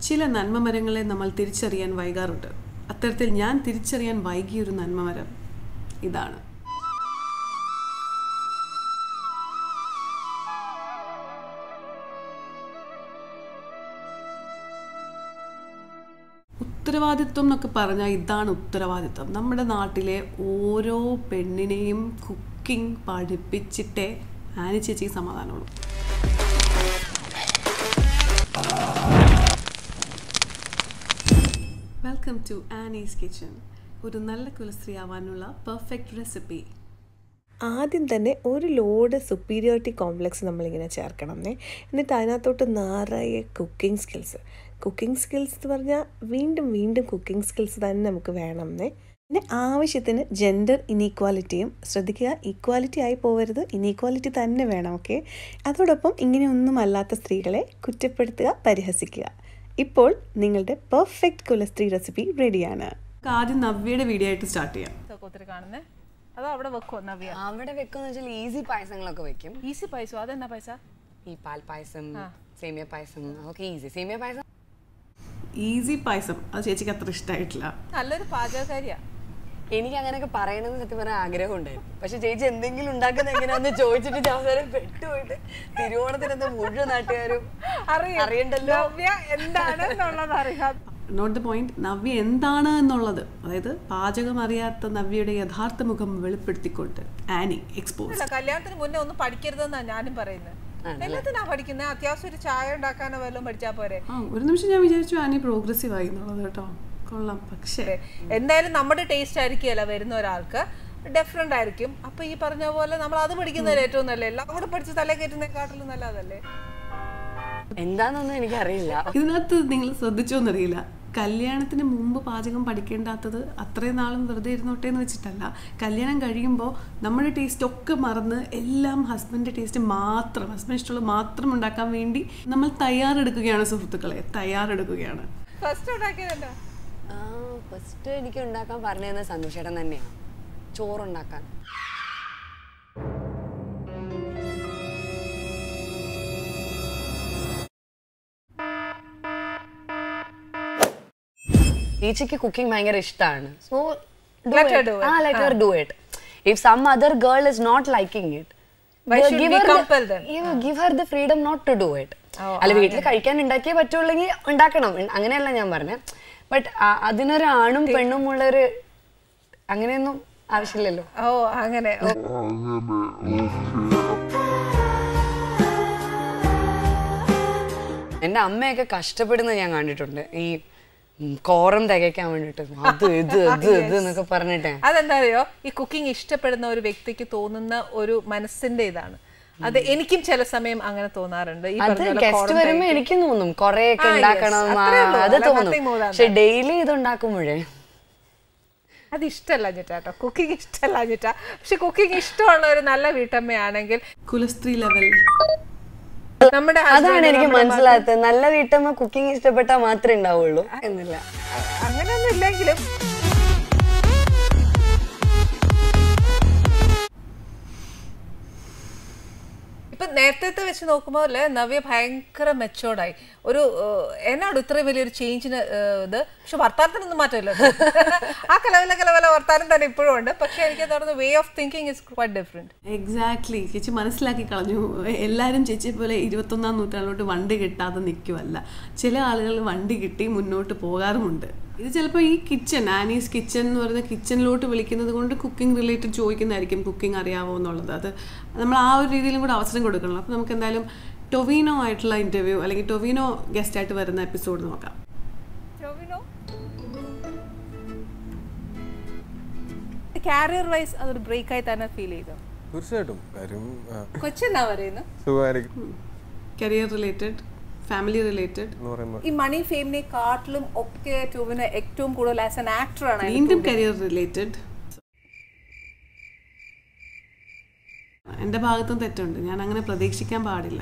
ചില നന്മമരങ്ങളെ നമ്മൾ തിരിച്ചറിയാൻ വൈകാറുണ്ട് അത്തരത്തിൽ ഞാൻ തിരിച്ചറിയാൻ വൈകിയൊരു നന്മമരം ഇതാണ് ഉത്തരവാദിത്വം എന്നൊക്കെ പറഞ്ഞാൽ ഇതാണ് ഉത്തരവാദിത്വം നമ്മുടെ നാട്ടിലെ ഓരോ പെണ്ണിനെയും കുക്കിംഗ് പഠിപ്പിച്ചിട്ടേ ആനി ചേച്ചിക്ക് സമാധാനമുള്ളൂ വെൽക്കം ടു ആനീസ് കിച്ചൺ ഒരു നല്ല കുലസ്ത്രീ ആവാനുള്ള പെർഫെക്റ്റ് റെസിപ്പി ആദ്യം തന്നെ ഒരു ലോഡ് സുപ്പീരിയോറിറ്റി കോംപ്ലക്സ് നമ്മളിങ്ങനെ ചേർക്കണം എന്നേ എന്നിട്ട് അതിനകത്തോട്ട് നിറയെ കുക്കിംഗ് സ്കിൽസ് കുക്കിംഗ് സ്കിൽസ് എന്ന് പറഞ്ഞാൽ വീണ്ടും വീണ്ടും കുക്കിംഗ് സ്കിൽസ് തന്നെ നമുക്ക് വേണം എന്നേ പിന്നെ ആവശ്യത്തിന് ജെൻഡർ ഇനീക്വാലിറ്റിയും ശ്രദ്ധിക്കുക ഈക്വാലിറ്റി ആയി പോകരുത് ഇനീക്വാലിറ്റി തന്നെ വേണം ഓക്കെ അതോടൊപ്പം ഇങ്ങനെയൊന്നും അല്ലാത്ത സ്ത്രീകളെ കുറ്റപ്പെടുത്തുക പരിഹസിക്കുക ഇപ്പോൾ നിങ്ങളുടെ പെർഫെക്റ്റ് കുലസ്ത്രീ റെസിപ്പി റെഡിയാണ് നമുക്ക് ആദ്യം നവ്യയുടെ വീഡിയോ ആയിട്ട് സ്റ്റാർട്ട് ചെയ്യാം ഇതൊക്കെ ഒത്തിരി കാണുന്നേ അതോ അവിടെ വെക്കോ നവ്യ അവിടെ വെക്കുന്ന വെച്ചാൽ ഈസി പായസങ്ങളൊക്കെ വെക്കും ഈസി പൈസ അതെന്നാ പൈസ ഈ പാൽ പായസം സേമിയ പായസം അതൊക്കെ ഈസി സേമിയ പായസം ഈസി പായസം അത് ചേച്ചിക്ക് അത്ര ഇഷ്ടമായിട്ടില്ല നല്ലൊരു പാചകക്കാരിയാ എനിക്ക് അങ്ങനെയൊക്കെ പറയണമെന്ന് സത്യം പറയാൻ ആഗ്രഹം ഉണ്ടായിരുന്നു പക്ഷെ ചേച്ചി എന്തെങ്കിലും ഉണ്ടാക്കുന്ന എങ്ങനെയാന്ന് ചോദിച്ചിട്ട് ഞാൻ വരെ പെട്ടുപോയിട്ട് തിരുവോണത്തിനെന്താ മുഴുവൻ നാട്ടുകാരും അറിയണ്ടല്ലോ നവ്യ എന്താണെന്നുള്ളത് അറിയാം നോട്ട് ദ പോയിന്റ് നവ്യ എന്താണ് എന്നുള്ളത് അതായത് പാചകം അറിയാത്ത നവ്യയുടെ യഥാർത്ഥ മുഖം വെളിപ്പെടുത്തിക്കൊണ്ട് ആനി എക്സ്പോസ് അല്ല കല്യാണത്തിന് മുന്നേ ഒന്നും പഠിക്കരുതെന്നാ ഞാനും പറയുന്നത് എല്ലാത്തിനാ പഠിക്കുന്നത് അത്യാവശ്യം ഒരു ചായ ഉണ്ടാക്കാനോ വല്ലതും പഠിച്ചാ പോരെ ആ ഒരു നിമിഷം ഞാൻ വിചാരിച്ചു ആനി പ്രോഗ്രസീവ് ആയി എന്നുള്ളത് കേട്ടോ കൊള്ളാം പക്ഷേ എന്തായാലും നമ്മുടെ ടേസ്റ്റ് ആയിരിക്കുമല്ല വരുന്ന ഒരാൾക്ക് ഡിഫറെന്റ് ആയിരിക്കും അപ്പൊ ഈ പറഞ്ഞ പോലെ നമ്മൾ അത് പഠിക്കുന്നതിൽ ഏറ്റവും നല്ല എല്ലാം കൂടെ പഠിച്ച് തലേ കയറ്റുന്നതിനെക്കാട്ടിലും നല്ലതല്ലേ എന്താന്നൊന്നും എനിക്കറിയില്ല ഇതിനകത്ത് നിങ്ങൾ ശ്രദ്ധിച്ചോന്നറിയില്ല കല്യാണത്തിന് മുമ്പ് പാചകം പഠിക്കേണ്ടാത്തത് അത്രയും നാളും വെറുതെ ഇരുന്നോട്ടെ എന്ന് വെച്ചിട്ടല്ല കല്യാണം കഴിയുമ്പോൾ നമ്മുടെ ടേസ്റ്റ് ഒക്കെ മറന്ന് എല്ലാം ഹസ്ബൻഡിൻ്റെ ടേസ്റ്റ് മാത്രം ഹസ്ബൻഡ് ഇഷ്ടമുള്ളത് മാത്രം ഉണ്ടാക്കാൻ വേണ്ടി നമ്മൾ തയ്യാറെടുക്കുകയാണ് സുഹൃത്തുക്കളെ തയ്യാറെടുക്കുകയാണ് ഫസ്റ്റ് ഉണ്ടാക്കിയത് എന്താ ഫസ്റ്റ് എനിക്ക് ഉണ്ടാക്കാൻ പറഞ്ഞു തന്ന സന്തോഷേട്ടൻ തന്നെയാണ് ചോറുണ്ടാക്കാൻ ചേച്ചിക്ക് കുക്കിംഗ് ഭയങ്കര ഇഷ്ടമാണ് so Let her do it. ആ let her do it if some other girl is not liking it Why should we compel them? Give her the freedom not to do it അല്ല വീട്ടിൽ കഴിക്കാൻ ഉണ്ടാക്കിയേ പറ്റുള്ളെങ്കിൽ ഉണ്ടാക്കണം ഉം, അങ്ങനെയല്ല ഞാൻ പറഞ്ഞത് ബട്ട് അതിനൊരു ആണും പെണ്ണും ഉള്ളൊരു അങ്ങനെയൊന്നും ആവശ്യമില്ലല്ലോ ഓ അങ്ങനെ ഓ, എന്റെ അമ്മയൊക്കെ കഷ്ടപ്പെടുന്നത് ഞാൻ കണ്ടിട്ടുണ്ട് ഈ ഉം, കോറം തികയ്ക്കാൻ വേണ്ടിട്ട് അത് ഇത് ഇത് ഇത് എന്നൊക്കെ പറഞ്ഞിട്ടേ അതെന്താ അറിയോ ഈ കുക്കിംഗ് ഇഷ്ടപ്പെടുന്ന ഒരു വ്യക്തിക്ക് തോന്നുന്ന ഒരു മനസ്സിന്റെ ഇതാണ് അത് എനിക്കും ചില സമയം അങ്ങനെ തോന്നാറുണ്ട് ഈ അത് പറഞ്ഞ പോലെ ഗസ്റ്റ് കോറം വരുമ്പോ തേക്ക്. എനിക്കും തോന്നും കൊറേ ഒക്കെ ആ, yes. ഉണ്ടാക്കണം ആ, അത്രേ ഉള്ളൂ. അത് അല്ല, തോന്നും nothing more than പക്ഷെ ഡെയിലി ഇത് ഉണ്ടാക്കുമ്പോഴേ അത് ഇഷ്ടമല്ല കേട്ടോ കുക്കിംഗ് ഇഷ്ടമല്ല ചേട്ടാ പക്ഷെ കുക്കിംഗ് ഇഷ്ടമുള്ള ഒരു നല്ല വീട്ടമ്മയാണെങ്കിൽ കുലസ്ത്രീ ലെവൽ നമ്മുടെ അതാണ് husband എനിക്ക് നമ്മുടെ മനസ്സിലാത്തത് നല്ല വീട്ടമ്മ കുക്കിംഗ് ഇഷ്ടപ്പെട്ടാൽ മാത്രമേ ഉണ്ടാവുള്ളൂ എന്നില്ല അങ്ങനെയൊന്നും ഇല്ലെങ്കിലും ഇപ്പൊ നേരത്തെ വെച്ച് നോക്കുമ്പോൾ അല്ലേ നവ്യ ഭയങ്കര മെച്ചോർഡായി ഒരു ഏഹ്, എന്നോട് ഇത്രയും വലിയൊരു ചേഞ്ചിന് ഇത് പക്ഷെ വർത്താനത്തിനൊന്നും മാറ്റമില്ല കേട്ടോ. ആ കലവല കലവല വർത്താനം തന്നെ ഇപ്പോഴും ഉണ്ട് പക്ഷെ എനിക്ക് തോന്നുന്നു way of thinking is quite different exactly ചേച്ചി മനസ്സിലാക്കി കളഞ്ഞു എല്ലാവരും ചേച്ചിയെ പോലെ ഇരുപത്തൊന്നാം നൂറ്റാണ്ടിലോട്ട് വണ്ടി കിട്ടാതെ നിൽക്കുമല്ല ചില ആളുകൾ വണ്ടി കിട്ടി മുന്നോട്ട് പോകാറുമുണ്ട് ഇത് ചിലപ്പോൾ ഈ കിച്ചൺ ആനീസ് കിച്ചൺ എന്ന് പറയുന്ന കിച്ചണിലോട്ട് വിളിക്കുന്നത് കൊണ്ട് കുക്കിംഗ് റിലേറ്റഡ് ചോദിക്കുന്നതായിരിക്കും കുക്കിംഗ് അറിയാവോ എന്നുള്ളത് അത് നമ്മൾ ആ ഒരു രീതിയിലും കൂടെ അവസരം കൊടുക്കണം അപ്പോൾ നമുക്ക് എന്തായാലും ടൊവീനോ ആയിട്ടുള്ള ഇൻ്റർവ്യൂ അല്ലെങ്കിൽ ടൊവീനോ ഗസ്റ്റ് ആയിട്ട് വരുന്ന എപ്പിസോഡ് നോക്കാം കാരിയർ വൈസ് അതൊരു ബ്രേക്കായി തന്നെ ഫീൽ ചെയ്തു തീർച്ചയായിട്ടും കാര്യം ആ, കൊച്ചെന്നാ പറയുന്നത് സുഖമായിരിക്കും കരിയർ റിലേറ്റഡ് ഫാമിലി റിലേറ്റഡ് എന്ന് പറയുമ്പോൾ ഈ മണി ഫെയിമിനെ കാട്ടിലും ഒക്കെ ടൂവിന് ഏറ്റവും കൂടുതൽ ആസ് എൻ ആക്ടർ ആണ് വീണ്ടും കരിയർ റിലേറ്റഡ് എൻ്റെ ഭാഗത്തും തെറ്റുണ്ട് ഞാൻ അങ്ങനെ പ്രതീക്ഷിക്കാൻ പാടില്ല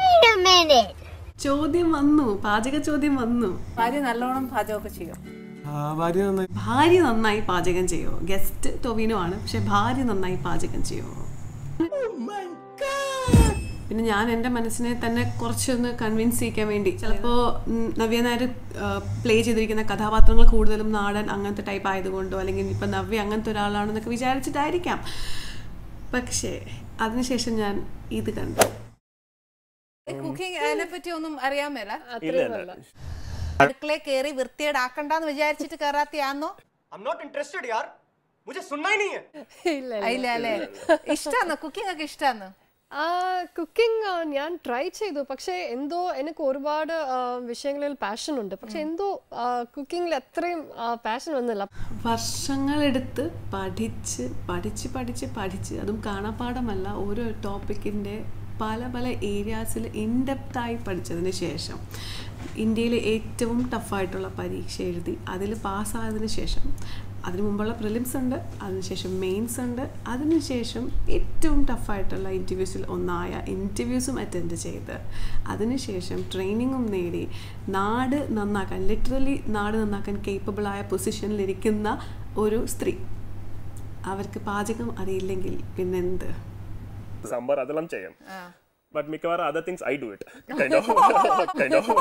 ചോദ്യം വന്നു പാചക ചോദ്യം വന്നു ഭാര്യ നല്ലോണം പാചകമൊക്കെ ചെയ്യും ആ, ഭാര്യ നന്നായി ഭാര്യ നന്നായി പാചകം ചെയ്യോ ഗസ്റ്റ് ടൊവിനോ ആണ് പക്ഷെ ഭാര്യ നന്നായി പാചകം ചെയ്യോ പിന്നെ ഞാൻ എൻ്റെ മനസ്സിനെ തന്നെ കുറച്ചൊന്ന് കൺവിൻസ് ചെയ്യിക്കാൻ വേണ്ടി ചിലപ്പോൾ നവ്യ നായർ പ്ലേ ചെയ്തിരിക്കുന്ന കഥാപാത്രങ്ങൾ കൂടുതലും നാടൻ അങ്ങനത്തെ ടൈപ്പ് ആയതുകൊണ്ടോ അല്ലെങ്കിൽ ഇപ്പം നവ്യ അങ്ങനത്തെ ഒരാളാണെന്നൊക്കെ വിചാരിച്ചിട്ടായിരിക്കാം പക്ഷേ അതിനുശേഷം ഞാൻ ഇത് കണ്ടു കുക്കിംഗ് അതിനെ പറ്റി ഒന്നും അറിയാൻ മേല അടുക്കളയിൽ കയറി വൃത്തിയേടാക്കണ്ടെന്ന് വിചാരിച്ചിട്ട് കയറാത്തിയാന്നോ I'm not interested यार मुझे सुनना ही नहीं है ഇല്ല അല്ലേ ഇഷ്ടാന്നോ കുക്കിംഗ് ഒക്കെ ഇഷ്ടാന്നോ കുക്കിംഗ് ഞാൻ ട്രൈ ചെയ്തു പക്ഷേ എന്തോ എനിക്ക് ഒരുപാട് ആ, വിഷയങ്ങളിൽ പാഷൻ ഉണ്ട് പക്ഷെ എന്തോ കുക്കിങ്ങിൽ അത്രയും പാഷൻ വന്നില്ല വർഷങ്ങളെടുത്ത് പഠിച്ച് പഠിച്ച് പഠിച്ച് പഠിച്ച് അതും കാണാപ്പാടമല്ല ഓരോ ടോപ്പിക്കിൻ്റെ പല പല ഏരിയാസിൽ ഇൻഡെപ്തായി പഠിച്ചതിന് ശേഷം ഇന്ത്യയിലെ ഏറ്റവും ടഫായിട്ടുള്ള പരീക്ഷ എഴുതി അതിൽ പാസ്സായതിന് ശേഷം അതിന് മുമ്പുള്ള പ്രിലിംസ് ഉണ്ട് അതിനുശേഷം മെയിൻസ് ഉണ്ട് അതിനുശേഷം ഏറ്റവും ടഫായിട്ടുള്ള ഇൻ്റർവ്യൂസിൽ ഒന്നായ ഇൻ്റർവ്യൂസും അറ്റൻഡ് ചെയ്ത് അതിനുശേഷം ട്രെയിനിങ്ങും നേടി നാട് നന്നാക്കാൻ ലിറ്ററലി നാട് നന്നാക്കാൻ കേപ്പബിളായ പൊസിഷനിലിരിക്കുന്ന ഒരു സ്ത്രീ അവർക്ക് പാചകം അറിയില്ലെങ്കിൽ പിന്നെന്ത് സാമ്പാർ അതെല്ലാം ചെയ്യാം ബട്ട് മിക്കവാറും other things I do it kind of kind of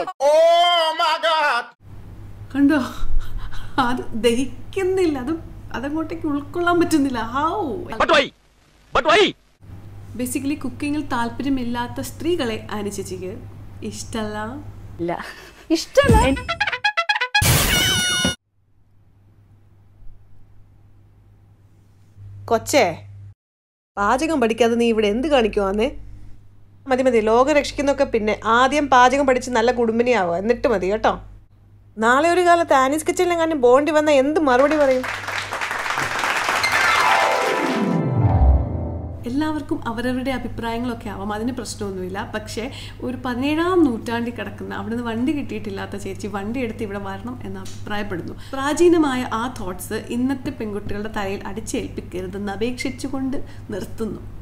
കണ്ടോ അത് ദഹിക്കുന്നില്ല അത് അതങ്ങോട്ടേക്ക് ഉൾക്കൊള്ളാൻ പറ്റുന്നില്ല ഹൗ ബേസിക്കലി കുക്കിങ്ങിൽ താല്പര്യമില്ലാത്ത സ്ത്രീകളെ അനുചേച്ചിക്ക് ഇഷ്ടല്ല ഇല്ല ഇഷ്ടമല്ല കൊച്ചേ പാചകം പഠിക്കാതെ നീ ഇവിടെ എന്ത് കാണിക്കുവാന്നേ മതി മതി ലോകം രക്ഷിക്കുന്നൊക്കെ പിന്നെ ആദ്യം പാചകം പഠിച്ച് നല്ല കുടുംബിനിയാവുക എന്നിട്ട് മതി കേട്ടോ നാളെ ഒരു കാലത്ത് ആനീസ് കിച്ചണിലെങ്ങാനും ബോണ്ടി വന്നാൽ എന്ത് മറുപടി പറയും എല്ലാവർക്കും അവരവരുടെ അഭിപ്രായങ്ങളൊക്കെ ആവാം അതിന് പ്രശ്നമൊന്നുമില്ല പക്ഷേ ഒരു പതിനേഴാം നൂറ്റാണ്ടിൽ കിടക്കുന്ന അവിടുന്ന് വണ്ടി കിട്ടിയിട്ടില്ലാത്ത ചേച്ചി വണ്ടി എടുത്ത് ഇവിടെ വരണം എന്ന് അഭിപ്രായപ്പെടുന്നു പ്രാചീനമായ ആ തോട്ട്സ് ഇന്നത്തെ പെൺകുട്ടികളുടെ തലയിൽ അടിച്ചേൽപ്പിക്കരുതെന്ന് അപേക്ഷിച്ചുകൊണ്ട് നിർത്തുന്നു